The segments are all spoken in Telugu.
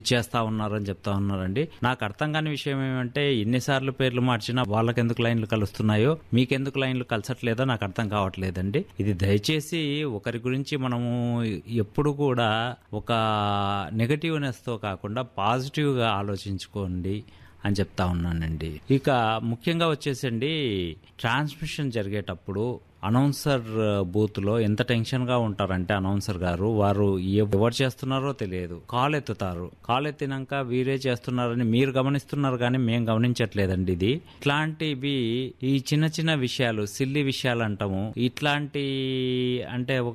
చేస్తా ఉన్నారని చెప్తా ఉన్నారండి నాకు అర్థం కాని విషయం ఏమంటే ఎన్నిసార్లు పేర్లు మార్చినా వాళ్ళకెందుకు లైన్లు కలుస్తున్నాయో మీకెందుకు లైన్లు కలసట్లేదో నాకు అర్థం కావట్లేదండి ఇది దయచేసి ఒకరి గురించి మనము ఎప్పుడు కూడా ఒక నెగటివ్నెస్ తో కాకుండా పాజిటివ్ గా ఆలోచించుకోండి అని చెప్తా ఉన్నానండి ఇక ముఖ్యంగా వచ్చేసండి ట్రాన్స్మిషన్ జరిగేటప్పుడు అనౌన్సర్ బూత్ లో ఎంత టెన్షన్ గా ఉంటారంటే అనౌన్సర్ గారు వారు ఎవరు చేస్తున్నారో తెలియదు కాల్ ఎత్తుతారు కాల్ ఎత్తినాక వీరే చేస్తున్నారని మీరు గమనిస్తున్నారు కానీ మేము గమనించట్లేదండి ఇది ఇట్లాంటివి ఈ చిన్న చిన్న విషయాలు సిల్లి విషయాలు అంటాము ఇట్లాంటి అంటే ఒక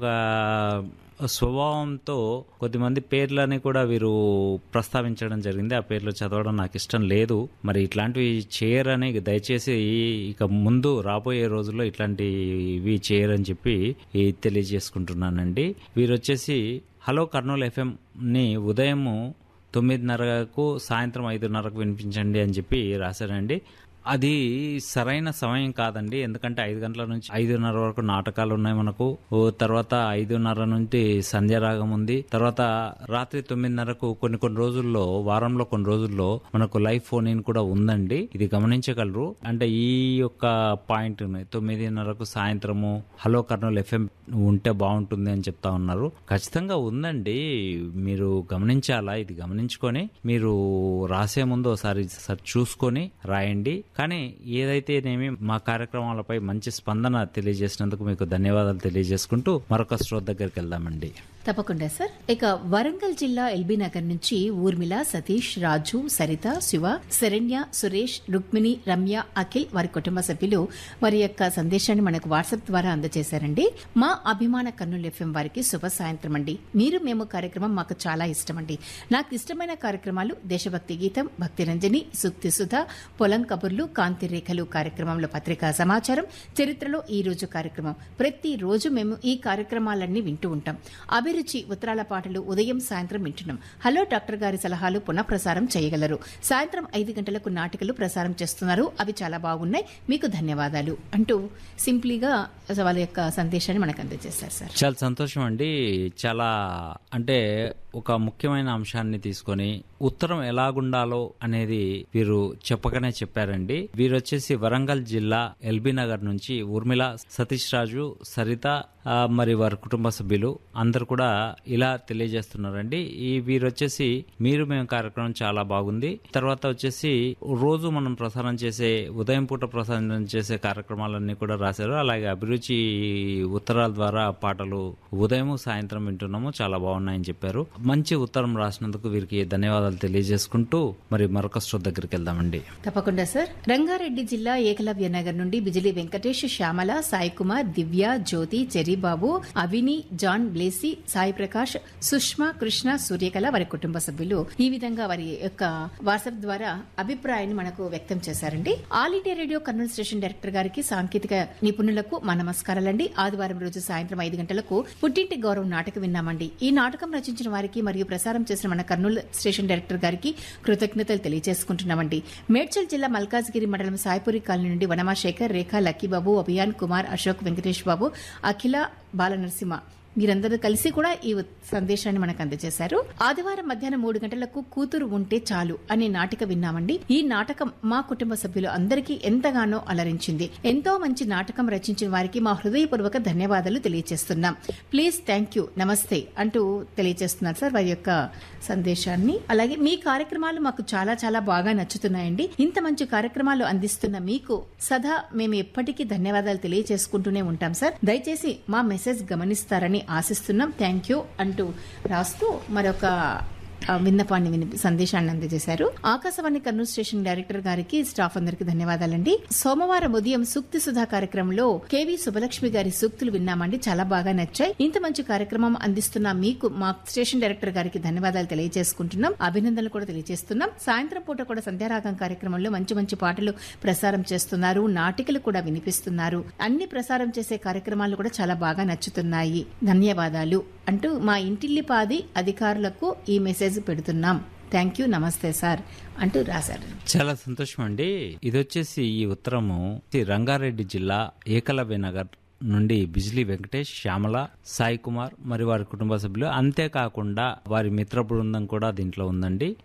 స్వభావంతో కొద్దిమంది పేర్లని కూడా వీరు ప్రస్తావించడం జరిగింది ఆ పేర్లు చదవడం నాకు ఇష్టం లేదు మరి ఇట్లాంటివి చేయరని దయచేసి ఇక ముందు రాబోయే రోజుల్లో ఇట్లాంటివి చేయరని చెప్పి ఈ తెలియజేసుకుంటున్నానండి వీరు వచ్చేసి హలో కర్నూలు ఎఫ్ఎం ని ఉదయము తొమ్మిదిన్నరకు సాయంత్రం ఐదున్నరకు వినిపించండి అని చెప్పి రాశారండి అది సరైన సమయం కాదండి ఎందుకంటే ఐదు గంటల నుంచి ఐదున్నర వరకు నాటకాలు ఉన్నాయి మనకు ఓ తర్వాత ఐదున్నర నుంచి సంధ్యారాగం ఉంది తర్వాత రాత్రి తొమ్మిదిన్నరకు కొన్ని కొన్ని రోజుల్లో వారంలో కొన్ని రోజుల్లో మనకు లైవ్ ఫోన్ ఇన్ కూడా ఉందండి ఇది గమనించగలరు అంటే ఈ యొక్క పాయింట్ తొమ్మిదిన్నరకు సాయంత్రము హలో కర్నూలు ఎఫ్ఎం ఉంటే బాగుంటుంది అని చెప్తా ఉన్నారు ఖచ్చితంగా ఉందండి మీరు గమనించాలా ఇది గమనించుకొని మీరు రాసే ముందు ఒకసారి ఒకసారి చూసుకొని రాయండి కానీ ఏదైతేనేమి మా కార్యక్రమాలపై మంచి స్పందన తెలియజేసినందుకు మీకు ధన్యవాదాలు తెలియజేసుకుంటూ మరొక శ్రోత దగ్గరికి వెళ్దామండి తప్పకుండా సార్ ఇక వరంగల్ జిల్లా ఎల్బీ నగర్ నుంచి ఊర్మిళ సతీష్ రాజు సరిత శివ శరణ్య సురేష్ రుక్మిణి రమ్య అఖిల్ వారి కుటుంబ సభ్యులు వారి యొక్క సందేశాన్ని మనకు వాట్సాప్ ద్వారా అందజేశారండి మా అభిమాన కర్నూలు ఎఫ్ఎం వారికి శుభ సాయంత్రం అండి మీరు మేము కార్యక్రమం మాకు చాలా ఇష్టం అండి నాకు ఇష్టమైన కార్యక్రమాలు దేశభక్తి గీతం భక్తి రంజని సుక్తి సుధ పొలం కబుర్లు కాంతి రేఖలు కార్యక్రమంలో పత్రికా సమాచారం చరిత్రలో ఈ రోజు కార్యక్రమం ప్రతి రోజు మేము ఈ కార్యక్రమాలన్నీ వింటూ ఉంటాం అభిరుచి ఉత్తరాల పాటలు ఉదయం సాయంత్రం వింటున్నాం హలో డాక్టర్ గారి సలహాలు పునఃప్రసారం చేయగలరు సాయంత్రం ఐదు గంటలకు నాటికలు ప్రసారం చేస్తున్నారు అవి చాలా బాగున్నాయి మీకు ధన్యవాదాలు అంటూ సింప్లీగా వాళ్ళ యొక్క సందేశాన్ని మనకు అందజేశారు సార్ చాలా సంతోషం అండి చాలా అంటే ఒక ముఖ్యమైన అంశాన్ని తీసుకొని ఉత్తరం ఎలాగుండాలో అనేది వీరు చెప్పకనే చెప్పారండి వీరు వచ్చేసి వరంగల్ జిల్లా ఎల్బీ నగర్ నుంచి ఊర్మిళ సతీష్ రాజు సరిత ఆ, మరి వారి కుటుంబ సభ్యులు అందరు కూడా ఇలా తెలియజేస్తున్నారండి ఈ వీరు వచ్చేసి మీరు మేము కార్యక్రమం చాలా బాగుంది తర్వాత వచ్చేసి రోజు మనం ప్రసారం చేసే ఉదయం పూట ప్రసారం చేసే కార్యక్రమాలన్నీ కూడా రాశారు అలాగే అభిరుచి ఉత్తరాల ద్వారా పాటలు ఉదయం సాయంత్రం వింటున్నాము చాలా బాగున్నాయని చెప్పారు మంచి ఉత్తరం రాసినందుకు వీరికి ధన్యవాదాలు తెలియజేసుకుంటూ మరి మరొక శ్రోత దగ్గరికి వెళ్దామండి తప్పకుండా సార్ రంగారెడ్డి జిల్లా ఏకలవ్య నగర్ నుండి బిజిలి వెంకటేష్ శ్యామల సాయి కుమార్ దివ్య జ్యోతి చెరిబాబు అవిని జాన్ బ్లేసి సాయి ప్రకాష్ సుష్మా కృష్ణ సూర్యకళ వారి కుటుంబ సభ్యులు ఈ విధంగా వారి యొక్క వాట్సాప్ ద్వారా అభిప్రాయాన్ని మనకు వ్యక్తం చేశారండి all India radio Kurnool station director గారికి సాంకేతిక నిపుణులకు మా నమస్కారాలండి ఆదివారం రోజు సాయంత్రం ఐదు గంటలకు పుట్టింటి గౌరవం నాటకం విన్నామండి ఈ నాటకం రచించిన వారికి మరియు ప్రసారం చేసిన మన కర్నూలు స్టేషన్ డైరెక్టర్ గారికి కృతజ్ఞతలు తెలియజేసుకుంటున్నామండి మేడ్చల్ జిల్లా మల్కాజ్గిరి మండలం సాయిపురి కాలనీ నుండి వనమాశేఖర్ రేఖ లక్కీబాబు అభియాన్ కుమార్ అశోక్ వెంకటేష్ బాబు అఖిల బాలనరసింహ మీరందరూ కలిసి కూడా ఈ ఉత్- సందేశాన్ని మనకు అందజేశారు ఆదివారం మధ్యాహ్నం మూడు గంటలకు కూతురు ఉంటే చాలు అనే నాటిక విన్నామండి ఈ నాటకం మా కుటుంబ సభ్యులు అందరికీ ఎంతగానో అలరించింది ఎంతో మంచి నాటకం రచించిన వారికి మా హృదయపూర్వక ధన్యవాదాలు తెలియజేస్తున్నాం ప్లీజ్ థ్యాంక్ యూ నమస్తే అంటూ తెలియజేస్తున్నారు సార్ వారి యొక్క సందేశాన్ని అలాగే మీ కార్యక్రమాలు మాకు చాలా చాలా బాగా నచ్చుతున్నాయండి ఇంత మంచి కార్యక్రమాలు అందిస్తున్న మీకు సదా మేము ఎప్పటికీ ధన్యవాదాలు తెలియజేసుకుంటూనే ఉంటాం సార్ దయచేసి మా మెసేజ్ గమనిస్తారని ఆశిస్తున్నాం థ్యాంక్ యూ అంటూ రాస్తూ మరొక ఆ, విన్నపాన్ని విని సందేశాన్ని అందజేశారు ఆకాశవాణి కర్నూలు స్టేషన్ డైరెక్టర్ గారికి స్టాఫ్ అందరికి ధన్యవాదాలండి సోమవారం ఉదయం సూక్తి సుధా కార్యక్రమంలో కేవి సుబ్బలక్ష్మి గారి సూక్తులు విన్నామండి చాలా బాగా నచ్చాయి ఇంత మంచి కార్యక్రమం అందిస్తున్న మీకు మా స్టేషన్ డైరెక్టర్ గారికి ధన్యవాదాలు తెలియజేసుకుంటున్నాం అభినందనలు కూడా తెలియజేస్తున్నాం సాయంత్రం పూట కూడా సంధ్యారాగం కార్యక్రమంలో మంచి మంచి పాటలు ప్రసారం చేస్తున్నారు నాటికలు కూడా వినిపిస్తున్నారు అన్ని ప్రసారం చేసే కార్యక్రమాలు కూడా చాలా బాగా నచ్చుతున్నాయి ధన్యవాదాలు అంటూ మా ఇంటిల్లిపాది అధికారులకు ఈ మెసేజ్ పెడుతున్నాం థ్యాంక్ యూ నమస్తే సార్ అంటూ రాశారు చాలా సంతోషం అండి ఇది వచ్చేసి ఈ ఉత్తరము శ్రీ రంగారెడ్డి జిల్లా ఏకలవ్య నగర్ నుండి బిజ్లీ వెంకటేష్ శ్యామల సాయి కుమార్ మరి వారి కుటుంబ సభ్యులు అంతేకాకుండా వారి మిత్ర బృందం కూడా దీంట్లో ఉందండి